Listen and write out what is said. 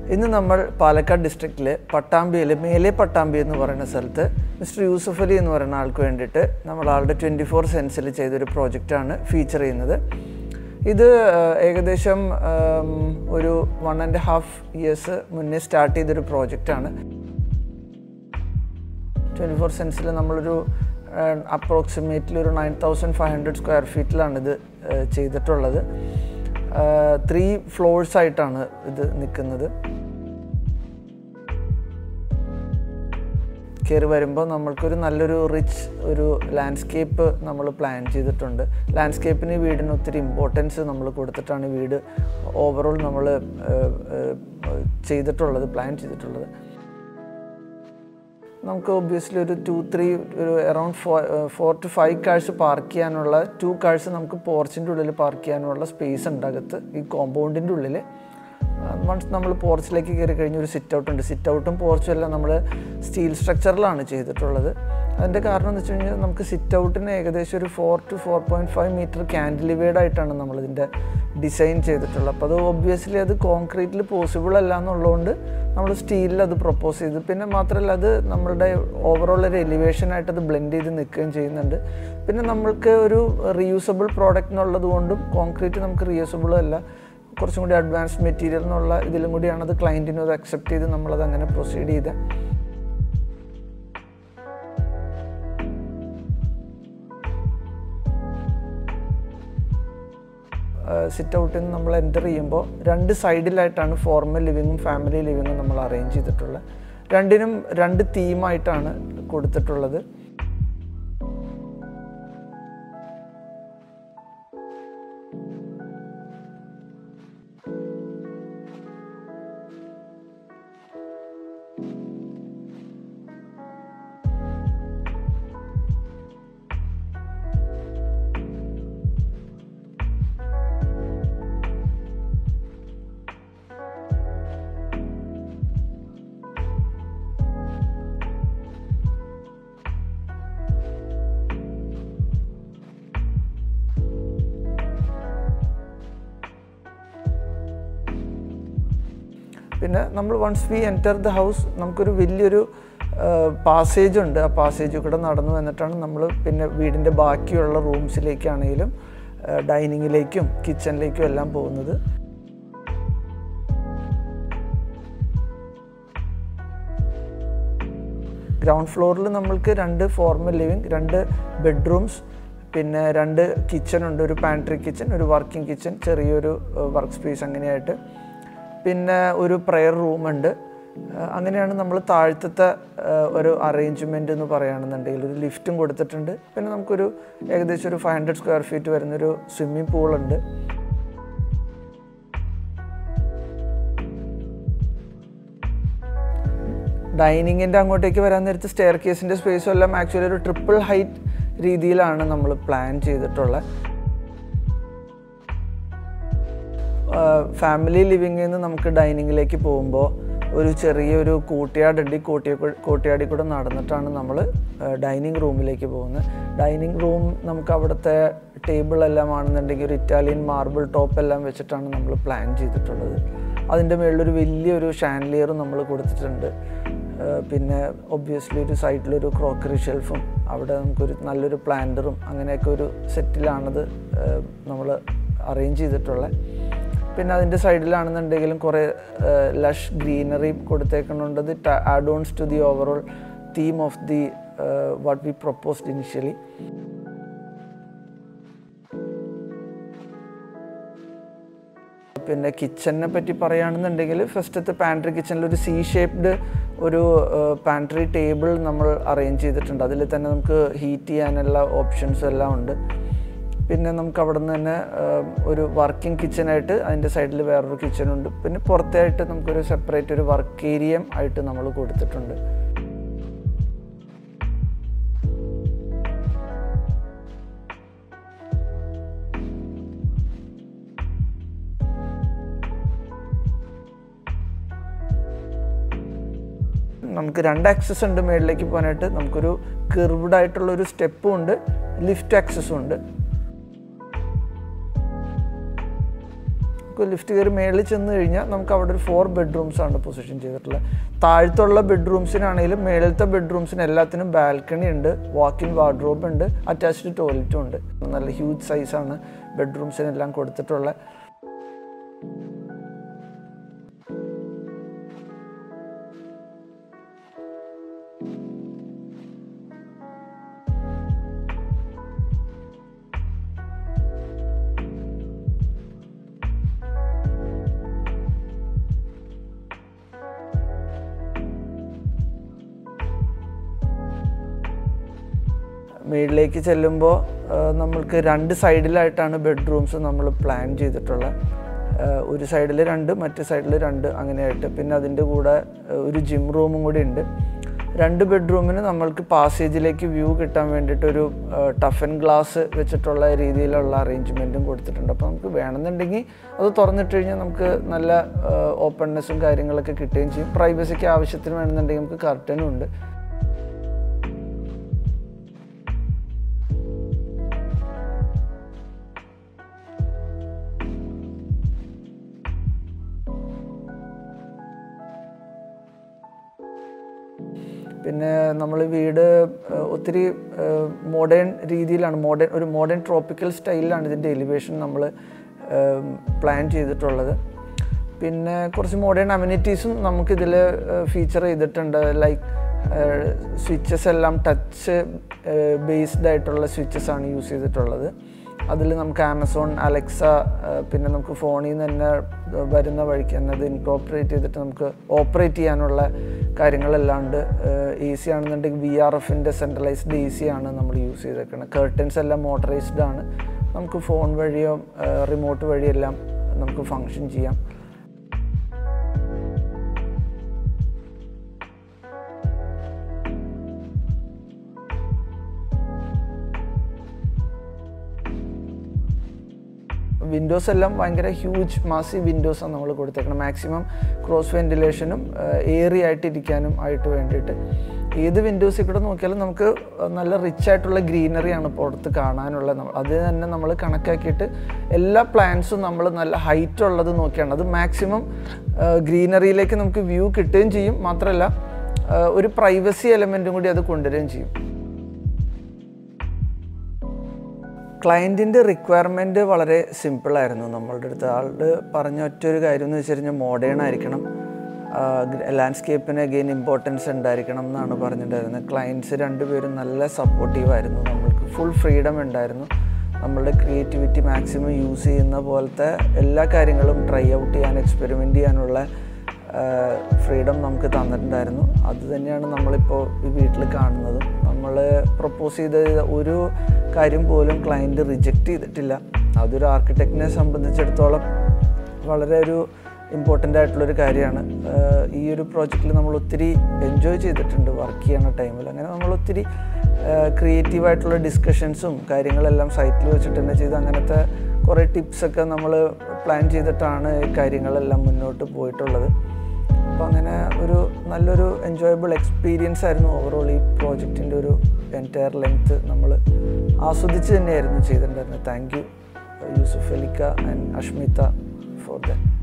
ഇന്ന് നമ്മൾ പാലക്കാട് ഡിസ്ട്രിക്റ്റിൽ പട്ടാമ്പിയിൽ മേലെ പട്ടാമ്പി എന്ന് പറയുന്ന സ്ഥലത്ത് മിസ്റ്റർ യൂസഫ് അലി എന്ന് പറയുന്ന ആൾക്ക് വേണ്ടിയിട്ട് നമ്മൾ ആളുടെ ട്വൻറ്റി ഫോർ സെൻസിൽ ചെയ്തൊരു പ്രോജക്റ്റാണ് ഫീച്ചർ ചെയ്യുന്നത് ഇത് ആ, ഏകദേശം ആം, ഒരു വൺ ആൻഡ് ഹാഫ് ഇയേഴ്സ് മുന്നേ സ്റ്റാർട്ട് ചെയ്തൊരു പ്രോജക്റ്റാണ് ട്വൻറ്റി ഫോർ സെൻസിൽ നമ്മളൊരു അപ്രോക്സിമേറ്റ്ലി ഒരു nine thousand five hundred square ഫീറ്റിലാണ് ഇത് ആ, ചെയ്തിട്ടുള്ളത് ത്രീ ഫ്ലോഴ്സ് ആയിട്ടാണ് ഇത് നിൽക്കുന്നത് കയറി വരുമ്പോൾ നമ്മൾക്കൊരു നല്ലൊരു റിച്ച് ഒരു ലാൻഡ്സ്കേപ്പ് നമ്മൾ പ്ലാൻ ചെയ്തിട്ടുണ്ട് ലാൻഡ്സ്കേപ്പിന് വീടിന് ഒത്തിരി ഇമ്പോർട്ടൻസ് നമ്മൾ കൊടുത്തിട്ടാണ് ഈ വീട് ഓവറോൾ നമ്മൾ ചെയ്തിട്ടുള്ളത് പ്ലാൻ ചെയ്തിട്ടുള്ളത് നമുക്ക് ഒബ്വിയസ്ലി ഒരു ടു ത്രീ ഒരു around four four to five cars park ചെയ്യാനുള്ള ടു കാഴ്സ് നമുക്ക് പോർച്ചിൻ്റെ ഉള്ളിൽ പാർക്ക് ചെയ്യാനുള്ള സ്പേസ് ഉണ്ട് അകത്ത് ഈ കോമ്പൗണ്ടിൻ്റെ ഉള്ളിൽ വൺസ് നമ്മൾ പോർച്ചിലേക്ക് കയറി കഴിഞ്ഞ് ഒരു സിറ്റ് ഔട്ട് ഉണ്ട് സിറ്റ് ഔട്ടും പോർച്ചും എല്ലാം നമ്മൾ സ്റ്റീൽ സ്ട്രക്ചറിലാണ് ചെയ്തിട്ടുള്ളത് അതിൻ്റെ കാരണം എന്ന് വെച്ച് കഴിഞ്ഞാൽ നമുക്ക് സിറ്റ് ഔട്ടിന് ഏകദേശം ഒരു four to four point five metre cantilevered ആയിട്ടാണ് നമ്മളിതിൻ്റെ ഡിസൈൻ ചെയ്തിട്ടുള്ളത് അപ്പോൾ അത് ഒബ്വിയസ്ലി അത് കോൺക്രീറ്റിൽ പോസിബിൾ അല്ല എന്നുള്ളതുകൊണ്ട് നമ്മൾ സ്റ്റീലിൽ അത് പ്രപ്പോസ് ചെയ്തു പിന്നെ മാത്രമല്ല അത് നമ്മളുടെ ഓവറോൾ ഒരു എലിവേഷൻ ആയിട്ട് അത് ബ്ലെൻഡ് ചെയ്ത് നിൽക്കുകയും ചെയ്യുന്നുണ്ട് പിന്നെ നമ്മൾക്ക് ഒരു റീയൂസബിൾ പ്രോഡക്റ്റ് എന്നുള്ളത് കൊണ്ടും കോൺക്രീറ്റ് നമുക്ക് റീയൂസബിളും അല്ല കുറച്ചും കൂടി അഡ്വാൻസ്ഡ് മെറ്റീരിയൽ എന്നുള്ള ഇതിലും കൂടിയാണ് അത് ക്ലയൻറ്റിനും അത് അക്സെപ്റ്റ് ചെയ്ത് നമ്മളത് അങ്ങനെ പ്രൊസീഡ് ചെയ്ത് സിറ്റ് ഔട്ടിൽ നിന്ന് നമ്മൾ എൻ്റർ ചെയ്യുമ്പോൾ രണ്ട് സൈഡിലായിട്ടാണ് ഫോർമൽ ലിവിങ്ങും ഫാമിലി ലിവിങ്ങും നമ്മൾ അറേഞ്ച് ചെയ്തിട്ടുള്ളത് രണ്ടിനും രണ്ട് തീമായിട്ടാണ് കൊടുത്തിട്ടുള്ളത് പിന്നെ നമ്മൾ once we enter the house നമുക്കൊരു വലിയൊരു പാസേജ് ഉണ്ട് ആ പാസേജ് കൂടെ നടന്നു വന്നിട്ടാണ് നമ്മൾ പിന്നെ വീടിൻ്റെ ബാക്കിയുള്ള റൂംസിലേക്കാണെങ്കിലും ഡൈനിങ്ങിലേക്കും കിച്ചണിലേക്കും എല്ലാം പോകുന്നത് ഗ്രൗണ്ട് ഫ്ലോറിൽ നമ്മൾക്ക് രണ്ട് ഫോർമൽ ലിവിങ് രണ്ട് ബെഡ്റൂംസ് പിന്നെ രണ്ട് കിച്ചൺ ഉണ്ട് ഒരു പാൻട്രി കിച്ചൺ ഒരു വർക്കിംഗ് കിച്ചൺ ചെറിയൊരു വർക്ക് സ്പേസ് അങ്ങനെയായിട്ട് പിന്നെ ഒരു പ്രെയർ റൂമുണ്ട് അങ്ങനെയാണ് നമ്മൾ താഴ്ത്തത്തെ ഒരു അറേഞ്ച്മെൻ്റ് എന്ന് പറയുകയാണെന്നുണ്ടെങ്കിൽ ഒരു ലിഫ്റ്റും കൊടുത്തിട്ടുണ്ട് പിന്നെ നമുക്കൊരു ഏകദേശം ഒരു ഫൈവ് ഹൺഡ്രഡ് സ്ക്വയർ ഫീറ്റ് വരുന്നൊരു സ്വിമ്മിംഗ് പൂളുണ്ട് ഡൈനിങ്ങിൻ്റെ അങ്ങോട്ടേക്ക് വരാൻ നേരത്ത് സ്റ്റെയർ കേസിൻ്റെ സ്പേസും എല്ലാം ആക്ച്വലി ഒരു ട്രിപ്പിൾ ഹൈറ്റ് രീതിയിലാണ് നമ്മൾ പ്ലാൻ ചെയ്തിട്ടുള്ളത് ഫാമിലി ലിവിങ്ങിൽ നിന്ന് നമുക്ക് ഡൈനിങ്ങിലേക്ക് പോകുമ്പോൾ ഒരു ചെറിയൊരു കൂട്ടിയാടുണ്ട് ഈ കൂട്ടിയ കൂട്ടിയാടി കൂടെ നടന്നിട്ടാണ് നമ്മൾ ഡൈനിങ് റൂമിലേക്ക് പോകുന്നത് ഡൈനിങ് റൂം നമുക്ക് അവിടുത്തെ ടേബിളെല്ലാം ആണെന്നുണ്ടെങ്കിൽ ഒരു ഇറ്റാലിയൻ മാർബിൾ ടോപ്പ് എല്ലാം വെച്ചിട്ടാണ് നമ്മൾ പ്ലാൻ ചെയ്തിട്ടുള്ളത് അതിൻ്റെ മുകളിലൊരു വലിയൊരു ഷാൻലിയർ നമ്മൾ കൊടുത്തിട്ടുണ്ട് പിന്നെ ഒബ്വിയസ്ലി ഒരു സൈഡിലൊരു ക്രോക്കറി ഷെൽഫും അവിടെ നമുക്കൊരു നല്ലൊരു പ്ലാന്ററും അങ്ങനെയൊക്കെ ഒരു സെറ്റിലാണത് നമ്മൾ അറേഞ്ച് ചെയ്തിട്ടുള്ളത് പിന്നെ അതിൻ്റെ സൈഡിലാണെന്നുണ്ടെങ്കിലും കുറേ ലഷ് ഗ്രീനറി കൊടുത്തേക്കുന്നുണ്ട് ഇത് add ons to the overall theme of the what we proposed initially പിന്നെ കിച്ചണിനെ പറ്റി പറയുകയാണെന്നുണ്ടെങ്കിൽ ഫസ്റ്റത്തെ പാൻട്രി കിച്ചണിൽ ഒരു സി ഷേപ്ഡ് ഒരു പാൻട്രി ടേബിൾ നമ്മൾ അറേഞ്ച് ചെയ്തിട്ടുണ്ട് അതിൽ തന്നെ നമുക്ക് ഹീറ്റ് ചെയ്യാനുള്ള ഓപ്ഷൻസും എല്ലാം ഉണ്ട് പിന്നെ നമുക്ക് അവിടെ നിന്ന് തന്നെ ഒരു വർക്കിംഗ് കിച്ചണായിട്ട് അതിൻ്റെ സൈഡിൽ വേറൊരു കിച്ചണുണ്ട് പിന്നെ പുറത്തായിട്ട് നമുക്കൊരു സെപ്പറേറ്റ് ഒരു വർക്ക് ഏരിയ ആയിട്ട് നമ്മൾ കൊടുത്തിട്ടുണ്ട് നമുക്ക് രണ്ട് ആക്സസ് ഉണ്ട് മേളിലേക്ക് പോകാനായിട്ട് നമുക്കൊരു കെർവ്ഡ് ആയിട്ടുള്ള ഒരു സ്റ്റെപ്പും ഉണ്ട് ലിഫ്റ്റ് ആക്സസും ഉണ്ട് നമുക്ക് ലിഫ്റ്റ് കയറി മേളിൽ ചെന്ന് കഴിഞ്ഞാൽ നമുക്ക് അവിടെ ഒരു ഫോർ ബെഡ്റൂംസ് ആണ് പൊസിഷൻ ചെയ്തിട്ടുള്ളത് താഴത്തുള്ള ബെഡ്റൂംസിനാണെങ്കിലും മേളിലത്തെ ബെഡ്റൂംസിന് എല്ലാത്തിനും ബാൽക്കണി ഉണ്ട് വാക്കിൻ വാർഡ്രോബ് ഉണ്ട് അറ്റാച്ച്ഡ് ടോയ്ലറ്റും ഉണ്ട് നല്ല ഹ്യൂജ് സൈസാണ് ബെഡ്റൂംസിനെല്ലാം കൊടുത്തിട്ടുള്ള മേളിലേക്ക് ചെല്ലുമ്പോൾ നമ്മൾക്ക് രണ്ട് സൈഡിലായിട്ടാണ് ബെഡ്റൂംസ് നമ്മൾ പ്ലാൻ ചെയ്തിട്ടുള്ളത് ആ, ഒരു സൈഡിൽ രണ്ട് മറ്റേ സൈഡിൽ രണ്ട് അങ്ങനെയായിട്ട് പിന്നെ അതിൻ്റെ കൂടെ ആ, ഒരു ജിം റൂമും കൂടി ഉണ്ട് രണ്ട് ബെഡ്റൂമിന് നമ്മൾക്ക് പാസേജിലേക്ക് വ്യൂ കിട്ടാൻ വേണ്ടിയിട്ടൊരു ടഫൻ ഗ്ലാസ് വെച്ചിട്ടുള്ള രീതിയിലുള്ള അറേഞ്ച്മെൻറ്റും കൊടുത്തിട്ടുണ്ട് അപ്പോൾ നമുക്ക് വേണമെന്നുണ്ടെങ്കിൽ അത് തുറന്നിട്ട് കഴിഞ്ഞാൽ നമുക്ക് നല്ല ഓപ്പൺനെസ്സും കാര്യങ്ങളൊക്കെ കിട്ടുകയും ചെയ്യും പ്രൈവസിക്ക് ആവശ്യത്തിന് വേണമെന്നുണ്ടെങ്കിൽ നമുക്ക് കർട്ടനും ഉണ്ട് പിന്നെ നമ്മൾ വീട് ഏഹ്, ഒത്തിരി മോഡേൺ രീതിയിലാണ് മോഡേൺ ഒരു മോഡേൺ ട്രോപ്പിക്കൽ സ്റ്റൈലിലാണ് ഇതിൻ്റെ എലിവേഷൻ നമ്മൾ പ്ലാൻ ചെയ്തിട്ടുള്ളത് പിന്നെ കുറച്ച് മോഡേൺ അമ്യൂണിറ്റീസും നമുക്കിതിൽ ഫീച്ചർ ചെയ്തിട്ടുണ്ട് ലൈക്ക് സ്വിച്ചസ് എല്ലാം ടച്ച് ബേസ്ഡ് ആയിട്ടുള്ള സ്വിച്ചസ് ആണ് യൂസ് ചെയ്തിട്ടുള്ളത് അതിൽ നമുക്ക് ആമസോൺ അലക്സ പിന്നെ നമുക്ക് ഫോണിൽ നിന്ന് തന്നെ വരുന്ന വഴിക്ക് തന്നെ അത് ഇൻകോപ്പറേറ്റ് ചെയ്തിട്ട് നമുക്ക് ഓപ്പറേറ്റ് ചെയ്യാനുള്ള കാര്യങ്ങളെല്ലാം ഉണ്ട് എ സി ആണെന്നുണ്ടെങ്കിൽ വി ആർ എഫിൻ്റെ സെൻട്രലൈസ്ഡ് എ സി ആണ് നമ്മൾ യൂസ് ചെയ്തേക്കുന്നത് കർട്ടൻസ് എല്ലാം മോട്ടറൈസ്ഡ് ആണ് നമുക്ക് ഫോൺ വഴിയോ റിമോട്ട് വഴിയെല്ലാം നമുക്ക് ഫങ്ഷൻ ചെയ്യാം വിൻഡോസ് എല്ലാം ഭയങ്കര ഹ്യൂജ് മാസി വിൻഡോസാണ് നമ്മൾ കൊടുത്തേക്കണം മാക്സിമം ക്രോസ് വെൻറ്റിലേഷനും ഏറി ആയിട്ട് ഇരിക്കാനും ആയിട്ട് വേണ്ടിയിട്ട് ഏത് വിൻഡോസിൽ കൂടെ നോക്കിയാലും നമുക്ക് നല്ല റിച്ച് ആയിട്ടുള്ള ഗ്രീനറിയാണ് പുറത്ത് കാണാനുള്ള നമ്മ- അത് തന്നെ നമ്മൾ കണക്കാക്കിയിട്ട് എല്ലാ പ്ലാന്റ്സും നമ്മൾ നല്ല ഹൈറ്റ് ഉള്ളത് നോക്കിയാണ് അത് മാക്സിമം ഗ്രീനറിയിലേക്ക് നമുക്ക് വ്യൂ കിട്ടുകയും ചെയ്യും മാത്രമല്ല ആ, ഒരു പ്രൈവസി എലമെൻറ്റും കൂടി അത് കൊണ്ടുവരികയും ചെയ്യും ക്ലയൻറ്റിൻ്റെ റിക്വയർമെൻറ്റ് വളരെ സിമ്പിളായിരുന്നു നമ്മളുടെ അടുത്ത് ആളുടെ പറഞ്ഞ ഒറ്റൊരു കാര്യം എന്ന് വെച്ച് കഴിഞ്ഞാൽ മോഡേൺ ആയിരിക്കണം ലാൻഡ്സ്കേപ്പിന് അഗെയിൻ ഇമ്പോർട്ടൻസ് ഉണ്ടായിരിക്കണം എന്നാണ് പറഞ്ഞിട്ടുണ്ടായിരുന്നത് ക്ലയൻറ്റ്സ് രണ്ടുപേരും നല്ല സപ്പോർട്ടീവായിരുന്നു നമ്മൾക്ക് ഫുൾ ഫ്രീഡം ഉണ്ടായിരുന്നു നമ്മളുടെ ക്രിയേറ്റിവിറ്റി മാക്സിമം യൂസ് ചെയ്യുന്ന പോലത്തെ എല്ലാ കാര്യങ്ങളും ട്രൈ ഔട്ട് ചെയ്യാൻ എക്സ്പെരിമെൻ്റ് ചെയ്യാനുള്ള ഫ്രീഡം നമുക്ക് തന്നിട്ടുണ്ടായിരുന്നു അത് തന്നെയാണ് നമ്മളിപ്പോൾ ഈ വീട്ടിൽ കാണുന്നത് നമ്മൾ പ്രപ്പോസ് ചെയ്ത ഒരു കാര്യം പോലും ക്ലയൻറ്റ് റിജക്റ്റ് ചെയ്തിട്ടില്ല അതൊരു ആർക്കിടെക്റ്റിനെ സംബന്ധിച്ചിടത്തോളം വളരെ ഒരു ഇമ്പോർട്ടൻ്റ് ആയിട്ടുള്ളൊരു കാര്യമാണ് ആഹ് ഈ ഒരു പ്രോജക്റ്റിൽ നമ്മൾ ഒത്തിരി എൻജോയ് ചെയ്തിട്ടുണ്ട് വർക്ക് ചെയ്യുന്ന ടൈമിൽ അങ്ങനെ നമ്മൾ ഒത്തിരി ക്രിയേറ്റീവായിട്ടുള്ള ഡിസ്കഷൻസും കാര്യങ്ങളെല്ലാം സൈറ്റിൽ വെച്ചിട്ട് തന്നെ ചെയ്ത് അങ്ങനത്തെ കുറേ ടിപ്സൊക്കെ നമ്മൾ പ്ലാൻ ചെയ്തിട്ടാണ് ഈ കാര്യങ്ങളെല്ലാം മുന്നോട്ട് പോയിട്ടുള്ളത് അപ്പോൾ അങ്ങനെ ഒരു നല്ലൊരു എൻജോയബിൾ എക്സ്പീരിയൻസ് ആയിരുന്നു ഓവറോൾ ഈ പ്രോജക്റ്റിൻ്റെ ഒരു എൻറ്റയർ ലെങ്ത്ത് നമ്മൾ ആസ്വദിച്ച് തന്നെയായിരുന്നു ചെയ്തിട്ടുണ്ടായിരുന്നത് താങ്ക് യു യൂസുഫ് അലിക്ക ആൻഡ് അഷ്മിത ഫോർ ദാറ്റ്